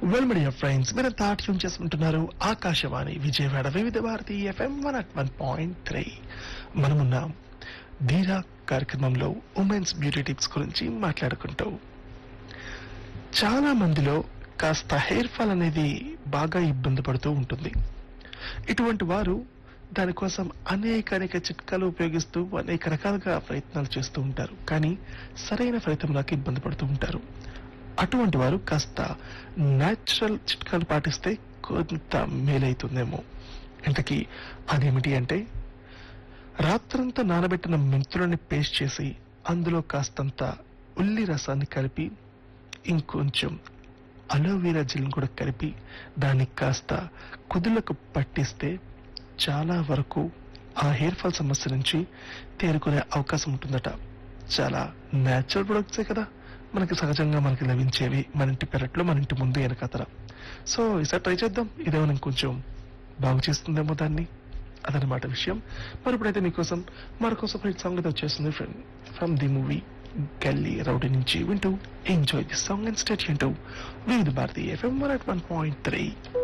well media friends మీరు తాట్యం చేసుకుంటున్నారు Akashvani Vijayawada Vividh Bharati FM one nought one point three మనమున్నాం ధీరా కార్యక్రమంలో ఉమెన్స్ బ్యూటీ టిప్స్ గురించి మాట్లాడుకుంటూ చాలా మందిలో కాస్త హెయిర్ ఫాల్ అనేది బాగా ఇబ్బంది పడుతూ ఉంటుంది ఇటువంటి వారు దానికోసం అనేక అనేక చిట్కాలు ఉపయోగిస్తూ అనేక రకాలుగా ప్రయత్నాలు చేస్తూ ఉంటారు కానీ సరైన ఫలితం రాక ఇబ్బంది పడుతూ ఉంటారు అటువంటి వారు కాస్త న్యాచురల్ చిట్కాలు పాటిస్తే కొంత మేలైతుందేమో ఇంతకీ అదేమిటి అంటే రాత్రంతా నానబెట్టిన మెంతులని పేస్ట్ చేసి అందులో కాస్తంత ఉల్లి రసాన్ని కలిపి ఇంకొంచెం అలోవెరా జెల్ కూడా కలిపి దాన్ని కాస్త కుదులకు పట్టిస్తే చాలా వరకు ఆ హెయిర్ ఫాల్ సమస్య నుంచి తేరుకునే అవకాశం ఉంటుందట చాలా న్యాచురల్ ప్రొడక్ట్సే కదా మనకి సహజంగా మనకి లభించేవి మన ఇంటి పెరట్లో మన ఇంటి ముందు వెనకతర సో ఈసారి ట్రై చేద్దాం ఇదేమైనా కొంచెం బాగు చేస్తుందేమో దాన్ని అదనమాట విషయం మరి ఇప్పుడైతే మీకోసం మరొక సపరేట్ సాంగ్ అయితే వచ్చేస్తుంది friend from the movie Gully Rowdy నుంచి వింటూ enjoy the song and stay వింటూ Vividh Bharati FM one nought one point three